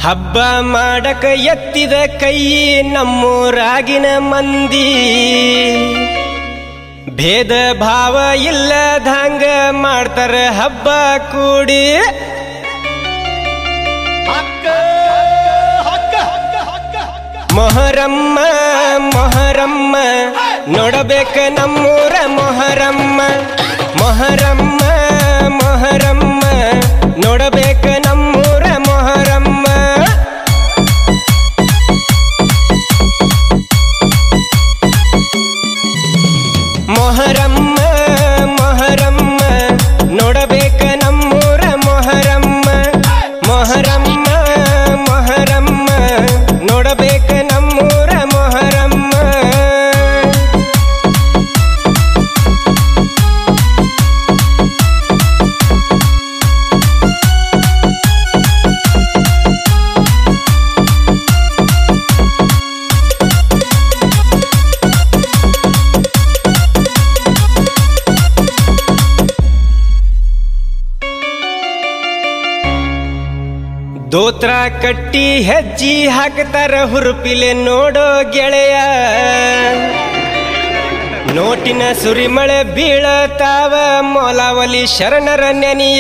ಹಬ್ಬ ಮಾಡಕ ಎತ್ತಿದ ಕೈ ನಮ್ಮೂರಾಗಿನ ಮಂದಿ ಭೇದ ಭಾವ ಇಲ್ಲದಂಗ ಮಾಡ್ತಾರ ಹಬ್ಬ ಕೂಡಿ ಮೊಹರಮ್ಮ ಮೊಹರಮ್ಮ ನೋಡಬೇಕ ನಮ್ಮೂರ ಮೊಹರಮ್ಮ ಮೊಹರಮ್ಮ ಮೊಹರಮ್ಮ ನೋಡಬೇಕ ನಮ್ಮೂರ ಮೊಹರಮ್ಮ ಮೊಹರಮ್ಮ ಮೊಹರಮ್ಮ ನೋಡಬೇಕ ನಮ್ಮೂರ ಮೊಹರಮ್ಮ ಮೊಹರಮ್ಮ ಮೊಹರಮ್ಮ ನೋಡಬೇಕ ನಮ್ಮೂರ ಮೊಹರಮ್ಮ ದೋತ್ರ ಕಟ್ಟಿ ಹೆಜ್ಜಿ ಹಾಕ್ತಾರ ಹುರುಪಿಲೆ ನೋಡೋ ಗೆಳೆಯ ನೋಟಿನ ಸುರಿಮಳೆ ಬೀಳತಾವ ಮೊಲವಲಿ ಶರಣರ ನೆನೆಯ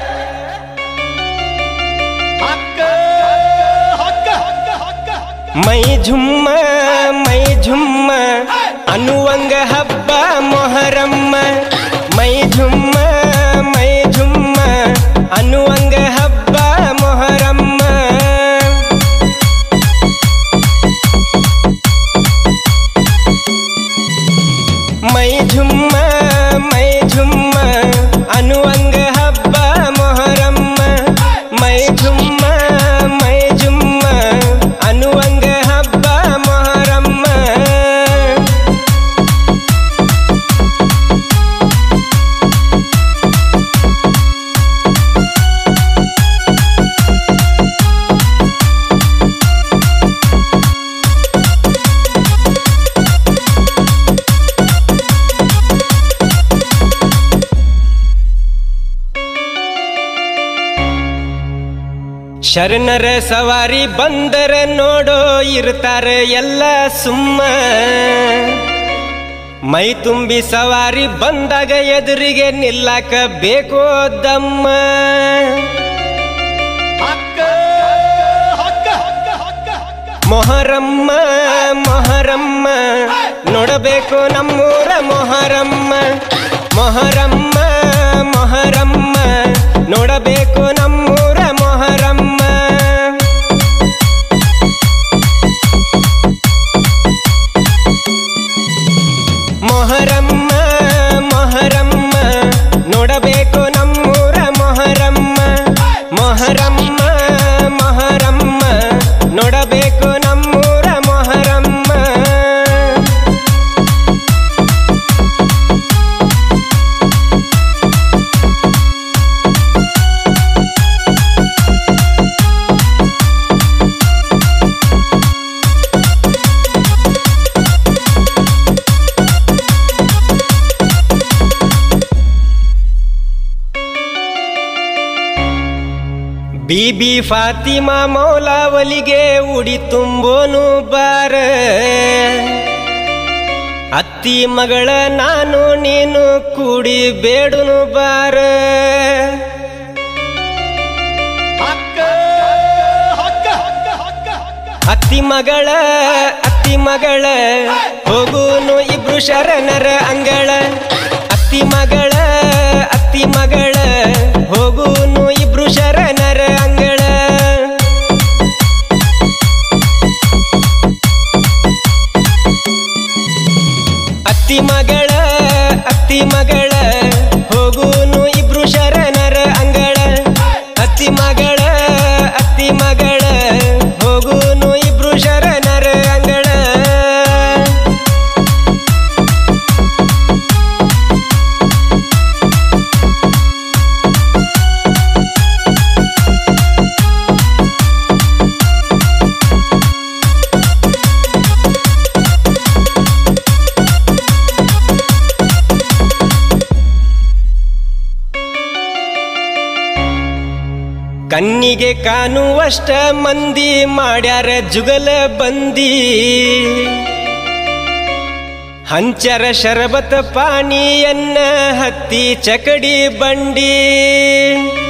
ಮೈ ಝುಮ್ಮ ಮೈ ಝುಮ್ಮ ಅನ್ನುವಂಗ ಹಬ್ಬ ಮೊಹರಮ್ಮ ಮೈ ಝುಮ್ಮ ಮೈ ಝುಮ್ಮ ಅನ್ನುವಂಗ ಹಬ್ಬ ಮೊಹರಮ್ಮ ಮೈ ಝುಮ್ಮ ಮೈ ಝುಮ್ಮ ಅನ್ನುವಂಗ ಹಬ್ಬ ಮೊಹರಮ್ಮ ಮೈ ಝುಮ್ಮ ಮೈ ಝುಮ್ಮ ಅನ್ನುವಂಗ ಹಬ್ಬ ಮೊಹರಮ್ಮ ಶರಣರ ಸವಾರಿ ಬಂದರ ನೋಡೋ ಇರ್ತಾರೆ ಎಲ್ಲ ಸುಮ್ಮ ಮೈ ತುಂಬಿ ಸವಾರಿ ಬಂದಾಗ ಎದುರಿಗೆ ನಿಲ್ಲಕ ಬೇಕೋ ದಮ್ಮ ಮೊಹರಮ್ಮ ಮೊಹರಮ್ಮ ನೋಡಬೇಕು ನಮ್ಮೂರ ಮೊಹರಮ್ಮ ಮೊಹರಮ್ಮ ಮೊಹರಮ್ಮ ನೋಡಬೇಕು ನಮ್ಮೂರ ಮೊಹರಮ್ಮ ಮೊಹರಮ್ಮ ಮೊಹರಮ್ಮ ನೋಡಬೇಕು ನಮ್ಮೂರ ಮೊಹರಮ್ಮ ಮೊಹರಮ್ಮ ಮೊಹರಮ್ಮ ನೋಡಬೇಕು ನಮ್ಮೂರ ಮೊಹರಮ್ಮ ಬೀಬಿ ಫಾತಿಮಾ ಮೌಲಾವಲಿಗೆ ಉಡಿ ತುಂಬೋನು ಬಾರ ಅತ್ತಿ ಮಗಳ ನಾನು ನೀನು ಕೂಡಿ ಬೇಡುನು ಬಾರ ಅತ್ತಿ ಮಗಳ ಅತ್ತಿ ಮಗಳ ಹೋಗುನು ಇಬ್ರು ಶರಣರ ಅಂಗಳ ಅತ್ತಿ ಮಗಳ ಅತ್ತಿ ಮಗಳ ಹೋಗುನು ಇಬ್ರು ಶರಣರ ಅಂಗಳ ಅತ್ತಿ ಮಗಳ ಅತ್ತಿ ಮಗಳ ಹೋಗುನು ಇಬ್ರು ಶರಣರ ಅಂಗಳ ಅತ್ತಿ ಮಗಳ ಅತ್ತಿ ಮಗಳ ಹೋಗುನು ಇಬ್ರು ಶರಣರ ಅಂಗಳ ಕಣ್ಣಿಗೆ ಕಾಣುವಷ್ಟ ಮಂದಿ ಮಾಡ್ಯಾರ ಜುಗಲ ಬಂದಿ ಹಂಚರ ಶರಬತ ಪಾಣಿಯನ್ನ ಹತ್ತಿ ಚಕಡಿ ಬಂಡಿ